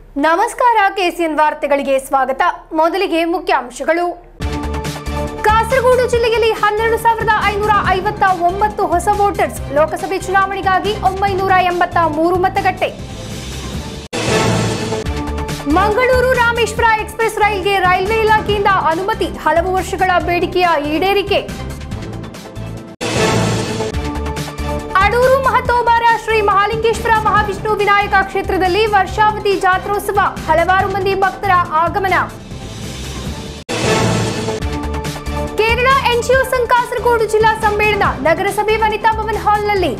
ನಮಸ್ಕಾರ ಕೆಸಿಎನ್ ವಾರ್ತೆಗಳಿಗೆ ಸ್ವಾಗತ ಮೊದಲಿಗೆ ಮುಖ್ಯಾಂಶಗಳು ಕಾಸರಗೋಡು ಜಿಲ್ಲೆಯಲ್ಲಿ ಹನ್ನೆರಡು ಸಾವಿರದ ಐನೂರ ಐವತ್ತ ಒಂಬತ್ತು ಹೊಸ ವೋಟರ್ಸ್ ಲೋಕಸಭೆ ಚುನಾವಣೆಗಾಗಿ ಒಂಬೈನೂರ ಎಂಬತ್ತ ಮೂರು ಮತಗಟ್ಟೆ ಮಂಗಳೂರು ರಾಮೇಶ್ವರ ಎಕ್ಸ್ಪ್ರೆಸ್ ರೈಲ್ಗೆ ರೈಲ್ವೆ ಇಲಾಖೆಯಿಂದ ಅನುಮತಿ ಹಲವು ವರ್ಷಗಳ ಬೇಡಿಕೆಯ ಈಡೇರಿಕೆ ಅಡೂರು ಮಹತೋಬಾರ ಶ್ರೀ ಮಹಾಲಿಂಗೇಶ್ವರ ಮಹಾವಿಷ್ಣು ವಿನಾಯಕ ಕ್ಷೇತ್ರದಲ್ಲಿ ವರ್ಷಾವಧಿ ಜಾತ್ರೋತ್ಸವ ಹಲವಾರು ಮಂದಿ ಭಕ್ತರ ಆಗಮನ ಕೇರಳ ಎನ್ಜಿಒ ಸಂಘ ಕಾಸರಗೋಡು ಜಿಲ್ಲಾ ಸಮ್ಮೇಳನ ನಗರಸಭೆ ವನಿತಾ ಭವನ್ ಹಾಲ್ನಲ್ಲಿ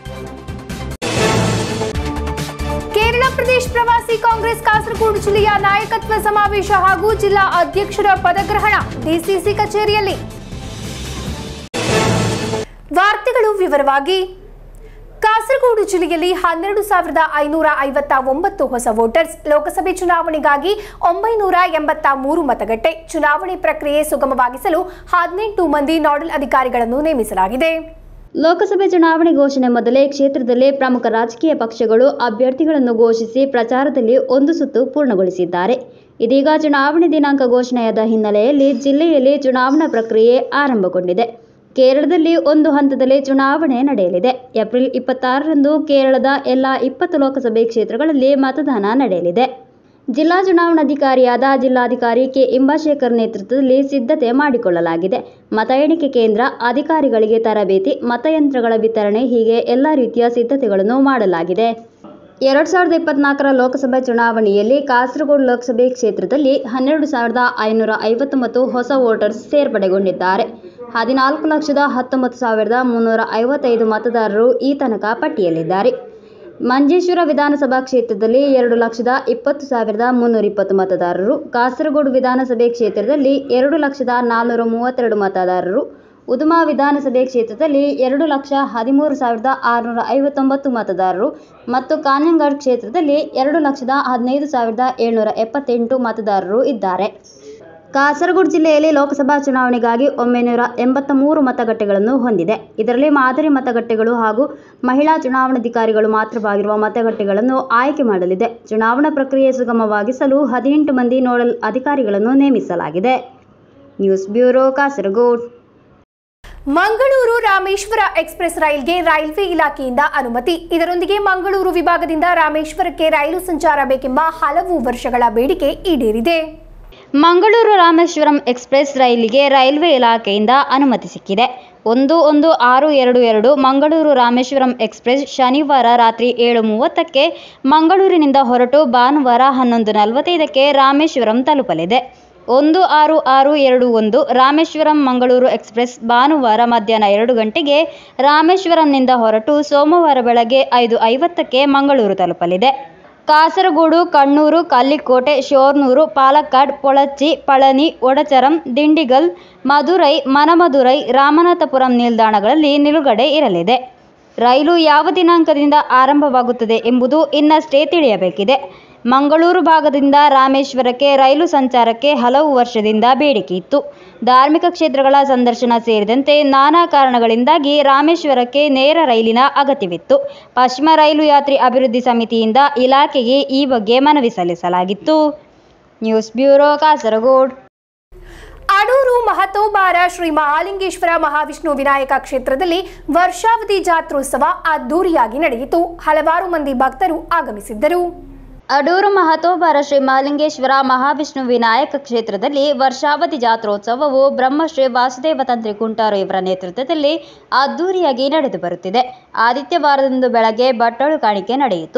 ಕೇರಳ ಪ್ರದೇಶ್ ಪ್ರವಾಸಿ ಕಾಂಗ್ರೆಸ್ ಕಾಸರಗೋಡು ಜಿಲ್ಲೆಯ ನಾಯಕತ್ವ ಸಮಾವೇಶ ಹಾಗೂ ಜಿಲ್ಲಾ ಅಧ್ಯಕ್ಷರ ಪದಗ್ರಹಣ ಡಿಸಿಸಿ ಕಚೇರಿಯಲ್ಲಿ ವಾರ್ತೆಗಳು ವಿವರವಾಗಿ ಕಾಸರಗೋಡು ಜಿಲ್ಲೆಯಲ್ಲಿ ಹನ್ನೆರಡು ಸಾವಿರದ ಐನೂರ ಐವತ್ತ ಒಂಬತ್ತು ಹೊಸ ವೋಟರ್ಸ್ ಲೋಕಸಭೆ ಚುನಾವಣೆಗಾಗಿ ಒಂಬೈನೂರ ಎಂಬತ್ತ ಮೂರು ಮತಗಟ್ಟೆ ಚುನಾವಣೆ ಪ್ರಕ್ರಿಯೆ ಸುಗಮವಾಗಿಸಲು ಹದಿನೆಂಟು ಮಂದಿ ನೋಡಲ್ ಅಧಿಕಾರಿಗಳನ್ನು ನೇಮಿಸಲಾಗಿದೆ ಲೋಕಸಭೆ ಚುನಾವಣೆ ಘೋಷಣೆ ಮೊದಲೇ ಕ್ಷೇತ್ರದಲ್ಲಿ ಪ್ರಮುಖ ರಾಜಕೀಯ ಪಕ್ಷಗಳು ಅಭ್ಯರ್ಥಿಗಳನ್ನು ಘೋಷಿಸಿ ಪ್ರಚಾರದಲ್ಲಿ ಒಂದು ಸುತ್ತು ಪೂರ್ಣಗೊಳಿಸಿದ್ದಾರೆ ಇದೀಗ ಚುನಾವಣೆ ದಿನಾಂಕ ಘೋಷಣೆಯಾದ ಹಿನ್ನೆಲೆಯಲ್ಲಿ ಜಿಲ್ಲೆಯಲ್ಲಿ ಚುನಾವಣಾ ಪ್ರಕ್ರಿಯೆ ಆರಂಭಗೊಂಡಿದೆ ಕೇರಳದಲ್ಲಿ ಒಂದು ಹಂತದಲ್ಲಿ ಚುನಾವಣೆ ನಡೆಯಲಿದೆ ಏಪ್ರಿಲ್ ಇಪ್ಪತ್ತಾರರಂದು ಕೇರಳದ ಎಲ್ಲ ಇಪ್ಪತ್ತು ಲೋಕಸಭೆ ಕ್ಷೇತ್ರಗಳಲ್ಲಿ ಮತದಾನ ನಡೆಯಲಿದೆ ಜಿಲ್ಲಾ ಚುನಾವಣಾಧಿಕಾರಿಯಾದ ಜಿಲ್ಲಾಧಿಕಾರಿ ಕೆ ಇಂಬಾಶೇಖರ್ ನೇತೃತ್ವದಲ್ಲಿ ಸಿದ್ಧತೆ ಮಾಡಿಕೊಳ್ಳಲಾಗಿದೆ ಮತ ಎಣಿಕೆ ಕೇಂದ್ರ ಅಧಿಕಾರಿಗಳಿಗೆ ತರಬೇತಿ ಮತಯಂತ್ರಗಳ ವಿತರಣೆ ಹೀಗೆ ಎಲ್ಲ ರೀತಿಯ ಸಿದ್ಧತೆಗಳನ್ನು ಮಾಡಲಾಗಿದೆ ಎರಡು ಸಾವಿರದ ಇಪ್ಪತ್ನಾಲ್ಕರ ಲೋಕಸಭೆ ಚುನಾವಣೆಯಲ್ಲಿ ಕಾಸರಗೋಡು ಲೋಕಸಭೆ ಕ್ಷೇತ್ರದಲ್ಲಿ ಹನ್ನೆರಡು ಸಾವಿರದ ಐನೂರ ಐವತ್ತೊಂಬತ್ತು ಹೊಸ ವೋಟರ್ಸ್ ಸೇರ್ಪಡೆಗೊಂಡಿದ್ದಾರೆ ಹದಿನಾಲ್ಕು ಲಕ್ಷದ ಹತ್ತೊಂಬತ್ತು ಸಾವಿರದ ಮುನ್ನೂರ ಐವತ್ತೈದು ಮತದಾರರು ಈ ತನಕ ಪಟ್ಟಿಯಲ್ಲಿದ್ದಾರೆ ಮಂಜೇಶ್ವರ ವಿಧಾನಸಭಾ ಕ್ಷೇತ್ರದಲ್ಲಿ ಎರಡು ಲಕ್ಷದ ಇಪ್ಪತ್ತು ಸಾವಿರದ ಮುನ್ನೂರ ಇಪ್ಪತ್ತು ಮತದಾರರು ಕಾಸರಗೋಡು ವಿಧಾನಸಭೆ ಕ್ಷೇತ್ರದಲ್ಲಿ ಎರಡು ಲಕ್ಷದ ನಾನ್ನೂರ ಮೂವತ್ತೆರಡು ಮತದಾರರು ಉದುಮಾ ವಿಧಾನಸಭೆ ಕ್ಷೇತ್ರದಲ್ಲಿ ಎರಡು ಲಕ್ಷ ಹದಿಮೂರು ಸಾವಿರದ ಆರುನೂರ ಐವತ್ತೊಂಬತ್ತು ಮತದಾರರು ಮತ್ತು ಕಾಂಜಂಗಾಡ್ ಕ್ಷೇತ್ರದಲ್ಲಿ ಎರಡು ಲಕ್ಷದ ಹದಿನೈದು ಸಾವಿರದ ಏಳ್ನೂರ ಎಪ್ಪತ್ತೆಂಟು ಮತದಾರರು ಇದ್ದಾರೆ ಕಾಸರಗೋಡು ಜಿಲ್ಲೆಯಲ್ಲಿ ಲೋಕಸಭಾ ಚುನಾವಣೆಗಾಗಿ ಒಂಬೈನೂರ ಎಂಬತ್ತ ಮೂರು ಮತಗಟ್ಟೆಗಳನ್ನು ಹೊಂದಿದೆ ಇದರಲ್ಲಿ ಮಾದರಿ ಮತಗಟ್ಟೆಗಳು ಹಾಗೂ ಮಹಿಳಾ ಚುನಾವಣಾಧಿಕಾರಿಗಳು ಮಾತ್ರವಾಗಿರುವ ಮತಗಟ್ಟೆಗಳನ್ನು ಆಯ್ಕೆ ಮಾಡಲಿದೆ ಚುನಾವಣಾ ಪ್ರಕ್ರಿಯೆ ಸುಗಮವಾಗಿಸಲು ಹದಿನೆಂಟು ಮಂದಿ ನೋಡಲ್ ಅಧಿಕಾರಿಗಳನ್ನು ನೇಮಿಸಲಾಗಿದೆ news bureau Kasaragodu Mangaluru Rameshwara express ರೈಲ್ಗೆ ರೈಲ್ವೆ ಇಲಾಖೆಯಿಂದ ಅನುಮತಿ ಇದರೊಂದಿಗೆ ಮಂಗಳೂರು ವಿಭಾಗದಿಂದ ರಾಮೇಶ್ವರಕ್ಕೆ ರೈಲು ಸಂಚಾರ ಬೇಕೆಂಬ ಹಲವು ವರ್ಷಗಳ ಬೇಡಿಕೆ ಈಡೇರಿದೆ ಮಂಗಳೂರು ರಾಮೇಶ್ವರಂ ಎಕ್ಸ್ಪ್ರೆಸ್ ರೈಲಿಗೆ ರೈಲ್ವೆ ಇಲಾಖೆಯಿಂದ ಅನುಮತಿ ಸಿಕ್ಕಿದೆ ಒಂದು ಒಂದು ಆರು ಎರಡು ಎರಡು ಮಂಗಳೂರು ರಾಮೇಶ್ವರಂ ಎಕ್ಸ್ಪ್ರೆಸ್ ಶನಿವಾರ ರಾತ್ರಿ ಏಳು ಮೂವತ್ತಕ್ಕೆ ಮಂಗಳೂರಿನಿಂದ ಹೊರಟು ಭಾನುವಾರ ಹನ್ನೊಂದು ನಲವತ್ತೈದಕ್ಕೆ ರಾಮೇಶ್ವರಂ ತಲುಪಲಿದೆ ಒಂದು ಆರು ಆರು ಎರಡು ಒಂದು ರಾಮೇಶ್ವರಂ ಮಂಗಳೂರು ಎಕ್ಸ್ಪ್ರೆಸ್ ಭಾನುವಾರ ಮಧ್ಯಾಹ್ನ ಎರಡು ಗಂಟೆಗೆ ರಾಮೇಶ್ವರಂನಿಂದ ಹೊರಟು ಸೋಮವಾರ ಬೆಳಗ್ಗೆ ಐದು ಐವತ್ತಕ್ಕೆ ಮಂಗಳೂರು ತಲುಪಲಿದೆ ಕಾಸರಗೋಡು ಕಣ್ಣೂರು ಕಲ್ಲಿಕೋಟೆ ಶೋರ್ನೂರು ಪಾಲಕ್ಕಾಡ್ ಪೊಳಚ್ಚಿ ಪಳನಿ ಒಡಚರಂ ದಿಂಡಿಗಲ್ ಮದುರೈ ಮನಮದುರೈ ರಾಮನಾಥಪುರಂ ನಿಲ್ದಾಣಗಳಲ್ಲಿ ನಿಲುಗಡೆ ಇರಲಿದೆ ರೈಲು ಯಾವ ದಿನಾಂಕದಿಂದ ಆರಂಭವಾಗುತ್ತದೆ ಎಂಬುದು ಇನ್ನಷ್ಟೇ ತಿಳಿಯಬೇಕಿದೆ ಮಂಗಳೂರು ಭಾಗದಿಂದ ರಾಮೇಶ್ವರಕ್ಕೆ ರೈಲು ಸಂಚಾರಕ್ಕೆ ಹಲವು ವರ್ಷದಿಂದ ಬೇಡಿಕೆ ಇತ್ತು ಧಾರ್ಮಿಕ ಕ್ಷೇತ್ರಗಳ ಸಂದರ್ಶನ ಸೇರಿದಂತೆ ನಾನಾ ಕಾರಣಗಳಿಂದಾಗಿ ರಾಮೇಶ್ವರಕ್ಕೆ ನೇರ ರೈಲಿನ ಅಗತ್ಯವಿತ್ತು ಪಶ್ಚಿಮ ರೈಲು ಯಾತ್ರಿ ಅಭಿವೃದ್ಧಿ ಸಮಿತಿಯಿಂದ ಇಲಾಖೆಗೆ ಈ ಬಗ್ಗೆ ಮನವಿ ಸಲ್ಲಿಸಲಾಗಿತ್ತು ನ್ಯೂಸ್ ಬ್ಯೂರೋ ಕಾಸರಗೋಡು ಅಡೂರು ಮಹತೋಬಾರ ಶ್ರೀ ಮಹಾಲಿಂಗೇಶ್ವರ ಮಹಾವಿಷ್ಣು ವಿನಾಯಕ ಕ್ಷೇತ್ರದಲ್ಲಿ ವರ್ಷಾವಧಿ ಜಾತ್ರೋತ್ಸವ ಅದ್ದೂರಿಯಾಗಿ ನಡೆಯಿತು ಹಲವಾರು ಮಂದಿ ಭಕ್ತರು ಆಗಮಿಸಿದ್ದರು ಅಡೂರು ಮಹತೋಬಾರ ಶ್ರೀ ಮಹಾಲಿಂಗೇಶ್ವರ ಮಹಾವಿಷ್ಣು ವಿನಾಯಕ ಕ್ಷೇತ್ರದಲ್ಲಿ ವರ್ಷಾವಧಿ ಜಾತ್ರೋತ್ಸವವು ಬ್ರಹ್ಮಶ್ರೀ ವಾಸುದೇವ ತಂತ್ರಿ ಕುಂಟಾರು ಇವರ ನೇತೃತ್ವದಲ್ಲಿ ಅದ್ದೂರಿಯಾಗಿ ನಡೆದು ಬರುತ್ತಿದೆ ಆದಿತ್ಯವಾರದಂದು ಬೆಳಗ್ಗೆ ಬಟ್ಟಳು ಕಾಣಿಕೆ ನಡೆಯಿತು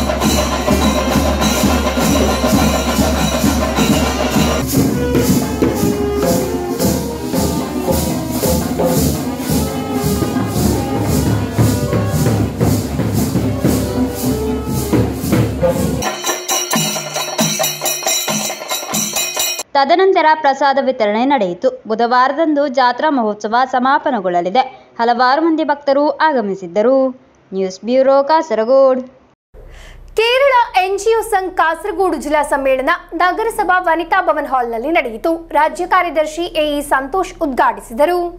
ತದನಂತರ ಪ್ರಸಾದ ವಿತರಣೆ ನಡೆಯಿತು ಬುಧವಾರದಂದು ಜಾತ್ರಾ ಮಹೋತ್ಸವ ಸಮಾಪನಗೊಳ್ಳಲಿದೆ ಹಲವಾರು ಮಂದಿ ಭಕ್ತರು ಆಗಮಿಸಿದ್ದರು news bureau Kasaragodu Kerala NGO ಸಂಘ ಕಾಸರಗೋಡು ಜಿಲ್ಲಾ ಸಮ್ಮೇಳನ ನಗರಸಭಾ ವನಿತಾ ಭವನ್ ಹಾಲ್ನಲ್ಲಿ ನಡೆಯಿತು ರಾಜ್ಯ ಕಾರ್ಯದರ್ಶಿ ಎಇ ಸಂತೋಷ್ ಉದ್ಘಾಟಿಸಿದರು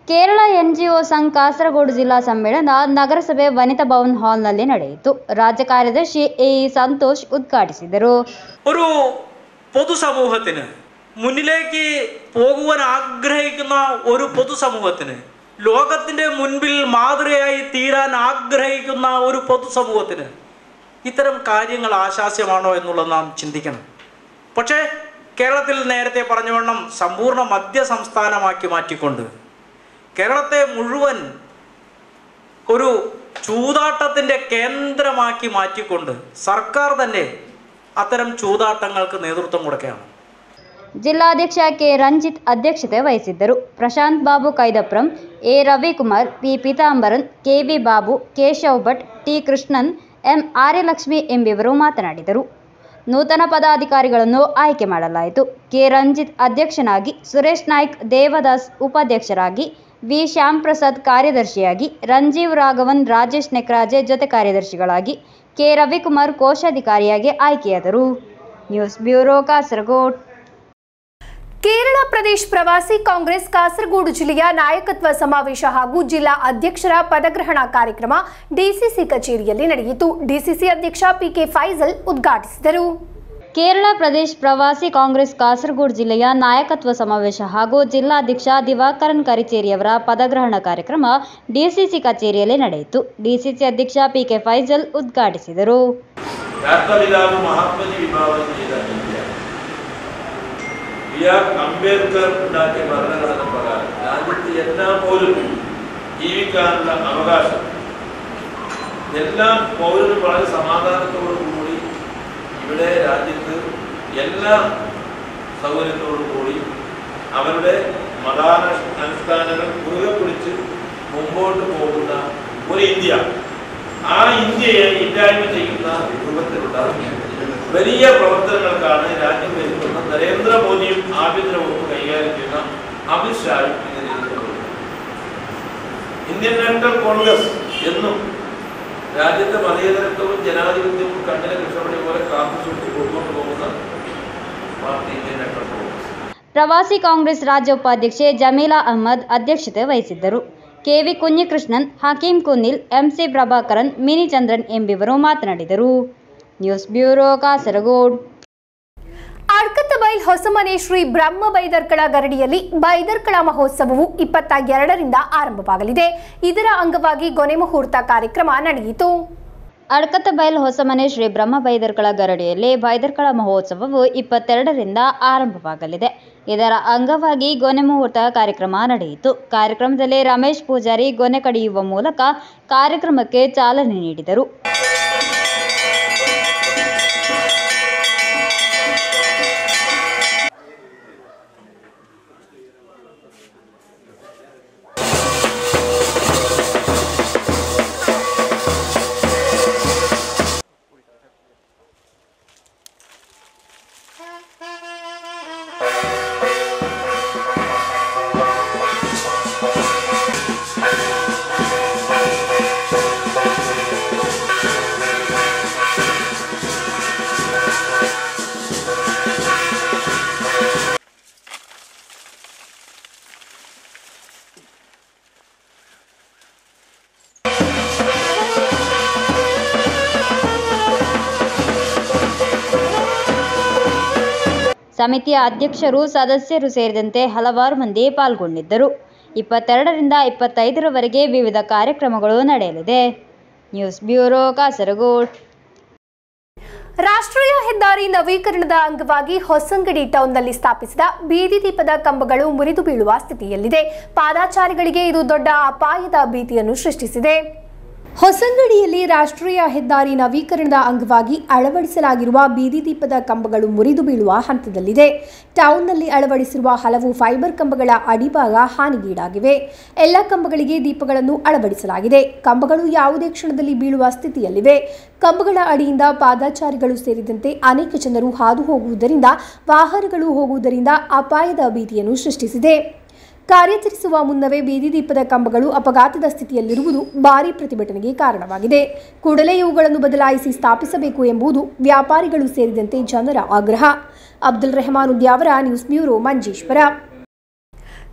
ಕೇರಳ ಎನ್ಜಿಒ ಸಂಘ ಕಾಸರಗೋಡು ಜಿಲ್ಲಾ ಸಮ್ಮೇಳನ ನಗರಸಭೆ ವನಿತಾ ಭವನ್ ಹಾಲ್ನಲ್ಲಿ ನಡೆಯಿತು ರಾಜ್ಯ ಕಾರ್ಯದರ್ಶಿ ಎಇ സന്തോഷ് ഉദ്ഘാടിಸಿದರು ഒരു പൊതുസമൂഹത്തിന് മുന്നിലേക്ക് പോകുവാൻ ആഗ്രഹിക്കുന്ന ഒരു പൊതുസമൂഹത്തിന് ലോകത്തിൻ്റെ മുൻപിൽ മാതൃകയായി തീരാൻ ആഗ്രഹിക്കുന്ന ഒരു പൊതുസമൂഹത്തിന് ഇത്തരം കാര്യങ്ങൾ ആശാസ്യമാണോ എന്നുള്ളത് നാം ചിന്തിക്കണം പക്ഷേ കേരളത്തിൽ നേരത്തെ പറഞ്ഞവണ്ണം സമ്പൂർണ്ണ മദ്യ സംസ്ഥാനമാക്കി മാറ്റിക്കൊണ്ട് കേരളത്തെ മുഴുവൻ ഒരു ചൂതാട്ടത്തിൻ്റെ കേന്ദ്രമാക്കി മാറ്റിക്കൊണ്ട് സർക്കാർ തന്നെ അത്തരം ചൂതാട്ടങ്ങൾക്ക് നേതൃത്വം കൊടുക്കുകയാണ് ಜಿಲ್ಲಾಧ್ಯಕ್ಷ ಕೆ ರಂಜಿತ್ ಅಧ್ಯಕ್ಷತೆ ವಹಿಸಿದ್ದರು Prashanth Babu Kaidapram A Ravikumar P Peethambaran K V Babu Keshav Bhat T Krishnan M Aryalakshmi ಎಂಬಿವರು ಮಾತನಾಡಿದರು ನೂತನ ಪದಾಧಿಕಾರಿಗಳನ್ನು ಆಯ್ಕೆ ಮಾಡಲಾಯಿತು ಕೆ ರಂಜಿತ್ ಅಧ್ಯಕ್ಷನಾಗಿ ಸುರೇಶ್ ನಾಯ್ಕ್ ದೇವದಾಸ್ ಉಪಾಧ್ಯಕ್ಷರಾಗಿ ವಿ ಶ್ಯಾಮ್ ಪ್ರಸಾದ್ ಕಾರ್ಯದರ್ಶಿಯಾಗಿ ರಂಜೀವ್ ರಾಘವನ್ ರಾಜೇಶ್ ನೆಕ್ರಾಜೆ ಜೊತೆ ಕಾರ್ಯದರ್ಶಿಗಳಾಗಿ ಕೆ ರವಿಕುಮಾರ್ ಕೋಶಾಧಿಕಾರಿಯಾಗಿ ಆಯ್ಕೆಯಾದರು ನ್ಯೂಸ್ ಬ್ಯೂರೋ ಕಾಸರಗೋಡ್ ಕೇರಳ ಪ್ರದೇಶ್ ಪ್ರವಾಸಿ ಕಾಂಗ್ರೆಸ್ ಕಾಸರಗೋಡು ಜಿಲ್ಲೆಯ ನಾಯಕತ್ವ ಸಮಾವೇಶ ಹಾಗೂ ಜಿಲ್ಲಾ ಅಧ್ಯಕ್ಷರ ಪದಗ್ರಹಣ ಕಾರ್ಯಕ್ರಮ ಡಿಸಿಸಿ ಕಚೇರಿಯಲ್ಲಿ ನಡೆಯಿತು ಡಿಸಿಸಿ ಅಧ್ಯಕ್ಷ ಪಿಕೆ ಫೈಜಲ್ ಉದ್ಘಾಟಿಸಿದರು ಕೇರಳ ಪ್ರದೇಶ್ ಪ್ರವಾಸಿ ಕಾಂಗ್ರೆಸ್ ಕಾಸರಗೋಡು ಜಿಲ್ಲೆಯ ನಾಯಕತ್ವ ಸಮಾವೇಶ ಹಾಗೂ ಜಿಲ್ಲಾಧ್ಯಕ್ಷ ದಿವಾಕರನ್ ಕರಿಚೇರಿಯವರ ಪದಗ್ರಹಣ ಕಾರ್ಯಕ್ರಮ ಡಿಸಿಸಿ ಕಚೇರಿಯಲ್ಲಿ ನಡೆಯಿತು ಡಿಸಿಸಿ ಅಧ್ಯಕ್ಷ ಪಿಕೆ ಫೈಜಲ್ ಉದ್ಘಾಟಿಸಿದರು രാഷ്ട്രപിതാവ് മഹാത്മജി വിഭാവനം ചെയ്ത ഇന്ത്യ ബി ആർ അംബേദ്കർ ഉണ്ടാക്കിയ ഭരണഘടന പ്രകാരം രാജ്യത്ത് എല്ലാ പൗരനും ജീവിക്കാനുള്ള അവകാശം എല്ലാ പൗരനും വളരെ സമാധാനത്തോടു കൂടി ഇവിടെ രാജ്യത്ത് എല്ലാ സൗകര്യത്തോടു കൂടി അവരുടെ മതാന അനുഷ്ഠാനങ്ങൾ മുറുകെ പിടിച്ച് മുമ്പോട്ട് പോകുന്ന ഒരു ഇന്ത്യ ആ ഇന്ത്യയെ ഇല്ലായ്മ ചെയ്യുന്ന രൂപത്തിലുള്ള വലിയ പ്രവർത്തനങ്ങൾക്കാണ് രാജ്യം ഭരിക്കുന്ന നരേന്ദ്രമോദിയും ആഭ്യന്തര വകുപ്പ് കൈകാര്യം ചെയ്യുന്ന അമിത്ഷായും ഇതിന് എതിർക്കുന്നത് ഇന്ത്യൻ നാഷണൽ കോൺഗ്രസ് എന്നും രാജ്യത്തെ മതേതരത്വവും ജനാധിപത്യവും കണ്ണിലെ കൃഷ്ണമണി പോലെ കാത്തു സൂക്ഷിച്ച് മുന്നോട്ട് പോകുന്ന പാർട്ടി ഇന്ത്യൻ നാഷണൽ കോൺഗ്രസ് ಪ್ರವಾಸಿ ಕಾಂಗ್ರೆಸ್ ರಾಜ್ಯ ಉಪಾಧ್ಯಕ್ಷೆ ಜಮೀಲಾ ಅಹ್ಮದ್ ಅಧ್ಯಕ್ಷತೆ ವಹಿಸಿದ್ದರು ಕೆವಿ ಕುഞ്ഞിಕೃಷ್ಣನ್ ಹಕೀಂ ಕುನಿಲ್ ಎಂಸಿ ಪ್ರಭಾಕರನ್ ಮಿನಿ ಚಂದ್ರನ್ ಎಂಬಿವರು ಮಾತನಾಡಿದರು ನ್ಯೂಸ್ ಬ್ಯೂರೋ ಕಾಸರಗೋಡ್ ಅಡ್ಕತ್ತಬೈಲ್ ಹೊಸಮನೆ ಶ್ರೀ ಬ್ರಹ್ಮ ಬೈದರ್ಕಳ ಗರಡಿಯಲ್ಲಿ ಬೈದರ್ಕಳ ಮಹೋತ್ಸವವು ಇಪ್ಪತ್ತ ಎರಡರಿಂದ ಆರಂಭವಾಗಲಿದೆ ಇದರ ಅಂಗವಾಗಿ ಗೊನೆ ಮುಹೂರ್ತ ಕಾರ್ಯಕ್ರಮ ನಡೆಯಿತು ಅಡ್ಕತ್ತಬೈಲ್ ಹೊಸಮನೆ ಶ್ರೀ ಬ್ರಹ್ಮ ಬೈದರ್ಕಳ ಗರಡಿಯಲ್ಲಿ ಬೈದರ್ಕಳ ಮಹೋತ್ಸವವು ಇಪ್ಪತ್ತೆರಡರಿಂದ ಆರಂಭವಾಗಲಿದೆ ಇದರ ಅಂಗವಾಗಿ ಗೊನೆ ಮುಹೂರ್ತ ಕಾರ್ಯಕ್ರಮ ನಡೆಯಿತು ಕಾರ್ಯಕ್ರಮದಲ್ಲಿ ರಮೇಶ್ ಪೂಜಾರಿ ಗೊನೆ ಕಡಿಯುವ ಮೂಲಕ ಕಾರ್ಯಕ್ರಮಕ್ಕೆ ಚಾಲನೆ ನೀಡಿದರು ಸಮಿತಿಯ ಅಧ್ಯಕ್ಷರು ಸದಸ್ಯರು ಸೇರಿದಂತೆ ಹಲವಾರು ಮಂದಿ ಪಾಲ್ಗೊಂಡಿದ್ದರು ಇಪ್ಪತ್ತೆರಡರಿಂದ ಇಪ್ಪತ್ತೈದರವರೆಗೆ ವಿವಿಧ ಕಾರ್ಯಕ್ರಮಗಳು ನಡೆಯಲಿದೆ ನ್ಯೂಸ್ ಬ್ಯೂರೋ ಕಾಸರಗೋಡ್ ರಾಷ್ಟ್ರೀಯ ಹೆದ್ದಾರಿ ನವೀಕರಣದ ಅಂಗವಾಗಿ ಹೊಸಂಗಡಿ ಟೌನ್ನಲ್ಲಿ ಸ್ಥಾಪಿಸಿದ ಬೀದಿ ದೀಪದ ಕಂಬಗಳು ಮುರಿದು ಬೀಳುವ ಸ್ಥಿತಿಯಲ್ಲಿದೆ ಪಾದಾಚಾರಿಗಳಿಗೆ ಇದು ದೊಡ್ಡ ಅಪಾಯದ ಭೀತಿಯನ್ನು ಸೃಷ್ಟಿಸಿದೆ ಹೊಸಂಗಡಿಯಲ್ಲಿ ರಾಷ್ಟ್ರೀಯ ಹೆದ್ದಾರಿ ನವೀಕರಣದ ಅಂಗವಾಗಿ ಅಳವಡಿಸಲಾಗಿರುವ ಬೀದಿ ದೀಪದ ಕಂಬಗಳು ಮುರಿದು ಬೀಳುವ ಹಂತದಲ್ಲಿದೆ ಟೌನ್ನಲ್ಲಿ ಅಳವಡಿಸಿರುವ ಹಲವು ಫೈಬರ್ ಕಂಬಗಳ ಅಡಿಭಾಗ ಹಾನಿಗೀಡಾಗಿವೆ ಎಲ್ಲ ಕಂಬಗಳಿಗೆ ದೀಪಗಳನ್ನು ಅಳವಡಿಸಲಾಗಿದೆ ಕಂಬಗಳು ಯಾವುದೇ ಕ್ಷಣದಲ್ಲಿ ಬೀಳುವ ಸ್ಥಿತಿಯಲ್ಲಿವೆ ಕಂಬಗಳ ಅಡಿಯಿಂದ ಪಾದಾಚಾರಿಗಳು ಸೇರಿದಂತೆ ಅನೇಕ ಜನರು ಹಾದು ಹೋಗುವುದರಿಂದ ವಾಹನಗಳು ಹೋಗುವುದರಿಂದ ಅಪಾಯದ ಭೀತಿಯನ್ನು ಸೃಷ್ಟಿಸಿದೆ ಕಾರ್ಯಾಚರಿಸುವ ಮುನ್ನವೇ ಬೀದಿ ದೀಪದ ಕಂಬಗಳು ಅಪಘಾತದ ಸ್ಥಿತಿಯಲ್ಲಿರುವುದು ಭಾರೀ ಪ್ರತಿಭಟನೆಗೆ ಕಾರಣವಾಗಿದೆ ಕೂಡಲೇ ಇವುಗಳನ್ನು ಬದಲಾಯಿಸಿ ಸ್ಥಾಪಿಸಬೇಕು ಎಂಬುದು ವ್ಯಾಪಾರಿಗಳು ಸೇರಿದಂತೆ ಜನರ ಆಗ್ರಹ ಅಬ್ದುಲ್ ರೆಹಮಾನ್ ಉದ್ಯಾವರ ನ್ಯೂಸ್ ಬ್ಯೂರೋ ಮಂಜೇಶ್ವರ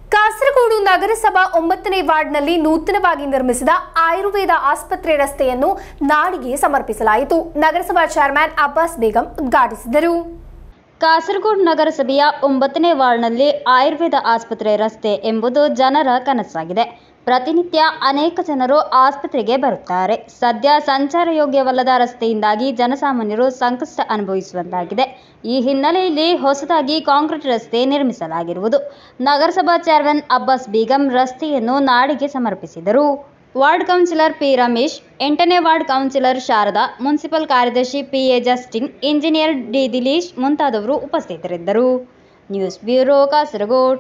ಕಾಸರಗೋಡು ನಗರಸಭಾ ಒಂಬತ್ತನೇ ವಾರ್ಡ್ನಲ್ಲಿ ನೂತನವಾಗಿ ನಿರ್ಮಿಸಿದ ಆಯುರ್ವೇದ ಆಸ್ಪತ್ರೆ ರಸ್ತೆಯನ್ನು ನಾಡಿಗೆ ಸಮರ್ಪಿಸಲಾಯಿತು ನಗರಸಭಾ ಚೇರ್ಮನ್ ಅಬ್ಬಾಸ್ ಬೇಗಂ ಉದ್ಘಾಟಿಸಿದರು ಕಾಸರಗೋಡು ನಗರಸಭೆಯ ಒಂಬತ್ತನೇ ವಾರ್ಡ್ನಲ್ಲಿ ಆಯುರ್ವೇದ ಆಸ್ಪತ್ರೆ ರಸ್ತೆ ಎಂಬುದು ಜನರ ಕನಸಾಗಿದೆ ಪ್ರತಿನಿತ್ಯ ಅನೇಕ ಜನರು ಆಸ್ಪತ್ರೆಗೆ ಬರುತ್ತಾರೆ ಸದ್ಯ ಸಂಚಾರ ಯೋಗ್ಯವಲ್ಲದ ರಸ್ತೆಯಿಂದಾಗಿ ಜನಸಾಮಾನ್ಯರು ಸಂಕಷ್ಟ ಅನುಭವಿಸುವಂತಾಗಿದೆ ಈ ಹಿನ್ನೆಲೆಯಲ್ಲಿ ಹೊಸದಾಗಿ ಕಾಂಕ್ರೀಟ್ ರಸ್ತೆ ನಿರ್ಮಿಸಲಾಗಿರುವುದು ನಗರಸಭಾ ಚೇರ್ಮನ್ ಅಬ್ಬಾಸ್ ಬೇಗಂ ರಸ್ತೆಯನ್ನು ನಾಡಿಗೆ ಸಮರ್ಪಿಸಿದರು ವಾರ್ಡ್ ಕೌನ್ಸಿಲರ್ ಪಿ ರಮೇಶ್ ಎಂಟನೇ ವಾರ್ಡ್ ಕೌನ್ಸಿಲರ್ ಶಾರದಾ ಮುನ್ಸಿಪಲ್ ಕಾರ್ಯದರ್ಶಿ P A Justin engineer D Dileesh ಮುಂತಾದವರು ಉಪಸ್ಥಿತರಿದ್ದರು ನ್ಯೂಸ್ ಬ್ಯೂರೋ ಕಾಸರಗೋಡ್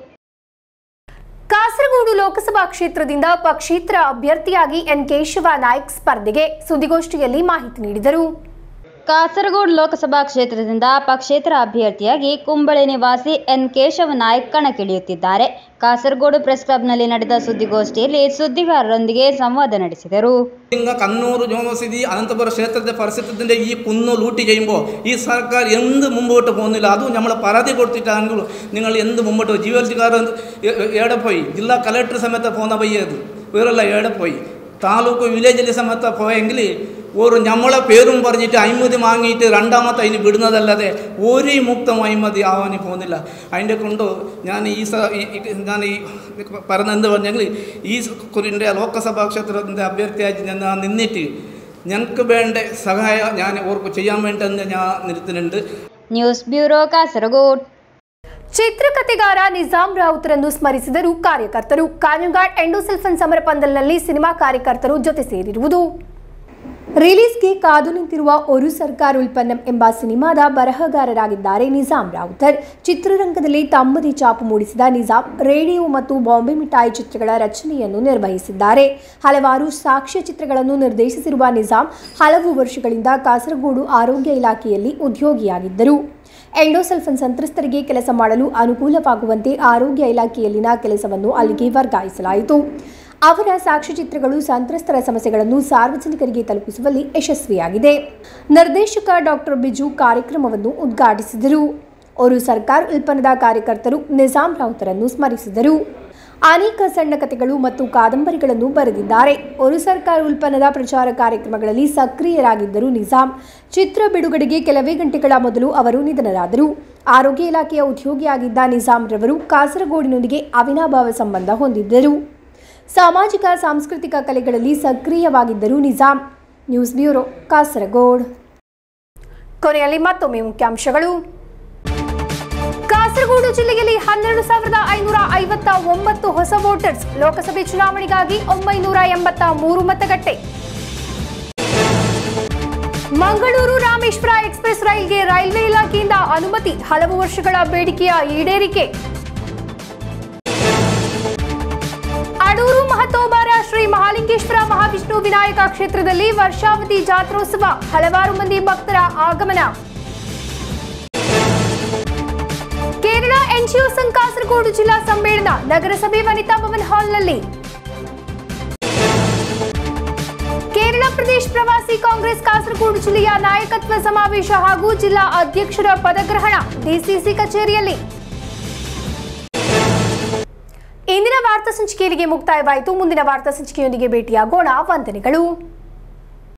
ಕಾಸರಗೋಡು ಲೋಕಸಭಾ ಕ್ಷೇತ್ರದಿಂದ ಪಕ್ಷೇತರ ಅಭ್ಯರ್ಥಿಯಾಗಿ ಎನ್ ಕೇಶವ ನಾಯ್ಕ್ ಸ್ಪರ್ಧೆಗೆ ಸುದ್ದಿಗೋಷ್ಠಿಯಲ್ಲಿ ಮಾಹಿತಿ ನೀಡಿದರು ಕಾಸರಗೋಡು ಲೋಕಸಭಾ ಕ್ಷೇತ್ರದಿಂದ ಪಕ್ಷೇತರ ಅಭ್ಯರ್ಥಿಯಾಗಿ ಕುಂಬಳೆ ನಿವಾಸಿ ಎನ್ ಕೇಶವ ನಾಯ್ಕ್ ಕಣಕ್ಕಿಳಿಯುತ್ತಿದ್ದಾರೆ ಕಾಸರಗೋಡು ಪ್ರೆಸ್ ಕ್ಲಬ್ನಲ್ಲಿ ನಡೆದ ಸುದ್ದಿಗೋಷ್ಠಿಯಲ್ಲಿ ಸುದ್ದಿಗಾರರೊಂದಿಗೆ സംവാദം ನಡೆಸಿದರು ഇങ്ങ കണ്ണൂർ ജോമസിതി അനന്തപുരം ക്ഷേത്രത്തെ പരിസരത്തിൻ്റെ ഈ കുന്നു ലൂട്ടി ചെയ്യുമ്പോൾ ഈ സർക്കാർ എന്ത് മുമ്പോട്ട് പോകുന്നില്ല അതും നമ്മൾ പരാതി കൊടുത്തിട്ടാണെങ്കിലും നിങ്ങൾ എന്ത് മുമ്പോട്ട് പോകും ജീവനക്കാർ എവിടെ പോയി ജില്ലാ കലക്ടർ സമയത്ത് പോകുന്ന പയ്യത് വേറെല്ല എവിടെ പോയി താലൂക്ക് വില്ലേജിലെ സമയത്ത് പോയെങ്കിൽ ഒരു നമ്മളെ പേരും പറഞ്ഞിട്ട് അഴിമതി വാങ്ങിയിട്ട് രണ്ടാമത്തെ അതിന് വിടുന്നതല്ലാതെ ഒരു മുക്തം അഴിമതി ആവാൻ പോകുന്നില്ല അതിൻ്റെ കൊണ്ട് ഞാൻ ഈ സ ഈ- ഈ- ഞാൻ ഈ പറഞ്ഞെന്ത് പറഞ്ഞെങ്കിൽ ഈ കുറിൻ്റെ ലോകസഭാ ക്ഷേത്രത്തിൻ്റെ അഭ്യർത്ഥിയായിട്ട് ഞാൻ നിന്നിട്ട് ഞങ്ങൾക്ക് വേണ്ട സഹായം ഞാൻ ഓർക്ക് ചെയ്യാൻ വേണ്ടെന്ന് ഞാൻ നിർത്തുന്നുണ്ട് ನ್ಯೂಸ್ ಬ್ಯೂರೋ ಕಾಸರಗೋಡ್ ಚಿತ್ರಕಥೆಗಾರ ನಿಜಾಂ ರಾವುತರನ್ನು ಸ್ಮರಿಸಿದರು ಕಾರ್ಯಕರ್ತರು ಕಾഞ്ഞങ്ങാട് ಎಂಡೋಸಲ್ಫನ್ ಸಮರ ಪಂದಲ್ನಲ್ಲಿ ಸಿನಿಮಾ ಕಾರ್ಯಕರ್ತರು ಜೊತೆ ಸೇರಿರುವುದು ರಿಲೀಸ್ಗೆ ಕಾದು ನಿಂತಿರುವ ಒಂದು ಸರ್ಕಾರ ಉಲ್ಪನ್ನಂ ಎಂಬ ಸಿನಿಮಾದ ಬರಹಗಾರರಾಗಿದ್ದಾರೆ ನಿಜಾಂ ರಾವುತರ್ ಚಿತ್ರರಂಗದಲ್ಲಿ ತಮ್ಮದೇ ಛಾಪು ಮೂಡಿಸಿದ ನಿಜಾಂ ರೇಡಿಯೋ ಮತ್ತು ಬಾಂಬೆ ಮಿಠಾಯಿ ಚಿತ್ರಗಳ ರಚನೆಯನ್ನು ನಿರ್ವಹಿಸಿದ್ದಾರೆ ಹಲವಾರು ಸಾಕ್ಷ್ಯ ಚಿತ್ರಗಳನ್ನು ನಿರ್ದೇಶಿಸಿರುವ ನಿಜಾಂ ಹಲವು ವರ್ಷಗಳಿಂದ ಕಾಸರಗೋಡು ಆರೋಗ್ಯ ಇಲಾಖೆಯಲ್ಲಿ ಉದ್ಯೋಗಿಯಾಗಿದ್ದರು ಎಂಡೋಸಲ್ಫನ್ ಸಂತ್ರಸ್ತರಿಗೆ ಕೆಲಸ ಮಾಡಲು ಅನುಕೂಲವಾಗುವಂತೆ ಆರೋಗ್ಯ ಇಲಾಖೆಯಲ್ಲಿನ ಕೆಲಸವನ್ನು ಅಲ್ಲಿಗೆ ವರ್ಗಾಯಿಸಲಾಯಿತು ಅವರ ಸಾಕ್ಷ್ಯಚಿತ್ರಗಳು ಸಂತ್ರಸ್ತರ ಸಮಸ್ಯೆಗಳನ್ನು ಸಾರ್ವಜನಿಕರಿಗೆ ತಲುಪಿಸುವಲ್ಲಿ ಯಶಸ್ವಿಯಾಗಿದೆ ನಿರ್ದೇಶಕ ಡಾಕ್ಟರ್ ಬಿಜು ಕಾರ್ಯಕ್ರಮವನ್ನು ಉದ್ಘಾಟಿಸಿದರು ಅವರು ಸರ್ಕಾರ ಉಲ್ಪನ್ನದ ಕಾರ್ಯಕರ್ತರು ನಿಜಾಂ ರಾವುತರನ್ನು ಸ್ಮರಿಸಿದರು ಅನೇಕ ಸಣ್ಣ ಕಥೆಗಳು ಮತ್ತು ಕಾದಂಬರಿಗಳನ್ನು ಬರೆದಿದ್ದಾರೆ ಒಂದು ಸರ್ಕಾರ ಉಲ್ಪನ್ನದ ಪ್ರಚಾರ ಕಾರ್ಯಕ್ರಮಗಳಲ್ಲಿ ಸಕ್ರಿಯರಾಗಿದ್ದರು ನಿಜಾಂ ಚಿತ್ರ ಬಿಡುಗಡೆಗೆ ಕೆಲವೇ ಗಂಟೆಗಳ ಮೊದಲು ಅವರು ನಿಧನರಾದರು ಆರೋಗ್ಯ ಇಲಾಖೆಯ ಉದ್ಯೋಗಿಯಾಗಿದ್ದ ನಿಜಾಂ ರವರು ಕಾಸರಗೋಡಿನೊಂದಿಗೆ ಅವಿನಾಭಾವ ಸಂಬಂಧ ಹೊಂದಿದ್ದರು ಸಾಮಾಜಿಕ ಸಾಂಸ್ಕೃತಿಕ ಕಲೆಗಳಲ್ಲಿ ಸಕ್ರಿಯವಾಗಿದ್ದರು ನಿಜಾಂ ನ್ಯೂಸ್ ಬ್ಯೂರೋ ಕಾಸರಗೋಡ್ ಕೊನೆಯಲ್ಲಿ ಮತ್ತೊಮ್ಮೆ ಮುಖ್ಯಾಂಶಗಳು ಕಾಸರಗೋಡು ಜಿಲ್ಲೆಯಲ್ಲಿ ಹನ್ನೆರಡು ಸಾವಿರದ ಐನೂರ ಐವತ್ತ ಒಂಬತ್ತು ಹೊಸ ವೋಟರ್ಸ್ ಲೋಕಸಭೆ ಚುನಾವಣೆಗಾಗಿ ಒಂಬೈನೂರ ಎಂಬತ್ತ ಮೂರು ಮತಗಟ್ಟೆ ಮಂಗಳೂರು ರಾಮೇಶ್ವರ ಎಕ್ಸ್ಪ್ರೆಸ್ ರೈಲ್ಗೆ ರೈಲ್ವೆ ಇಲಾಖೆಯಿಂದ ಅನುಮತಿ ಹಲವು ವರ್ಷಗಳ ಬೇಡಿಕೆಯ ಈಡೇರಿಕೆ ಅಡೂರು ಮಹತೋಬಾರ ಶ್ರೀ ಮಹಾಲಿಂಗೇಶ್ವರ ಮಹಾವಿಷ್ಣು ವಿನಾಯಕ ಕ್ಷೇತ್ರದಲ್ಲಿ ವರ್ಷಾವಧಿ ಜಾತ್ರೋತ್ಸವ ಹಲವಾರು ಮಂದಿ ಭಕ್ತರ ಆಗಮನ ಕೇರಳ ಎನ್ಜಿಒ ಸಂಘ ಕಾಸರಗೋಡು ಜಿಲ್ಲಾ ಸಮ್ಮೇಳನ ನಗರಸಭೆ ವನಿತಾ ಭವನ್ ಹಾಲ್ನಲ್ಲಿ ಕೇರಳ ಪ್ರದೇಶ ಪ್ರವಾಸಿ ಕಾಂಗ್ರೆಸ್ ಕಾಸರಗೋಡು ಜಿಲ್ಲೆಯ ನಾಯಕತ್ವ ಸಮಾವೇಶ ಹಾಗೂ ಜಿಲ್ಲಾ ಅಧ್ಯಕ್ಷರ ಪದಗ್ರಹಣ ಡಿಸಿಸಿ ಕಚೇರಿಯಲ್ಲಿ ಇಂದಿನ ವಾರ್ತಾ ಸಂಚಿಕೆಯಲ್ಲಿಗೆ ಮುಕ್ತಾಯವಾಯಿತು ಮುಂದಿನ ವಾರ್ತಾ ಸಂಚಿಕೆಯೊಂದಿಗೆ ಭೇಟಿಯಾಗೋಣ ವಂದನೆಗಳು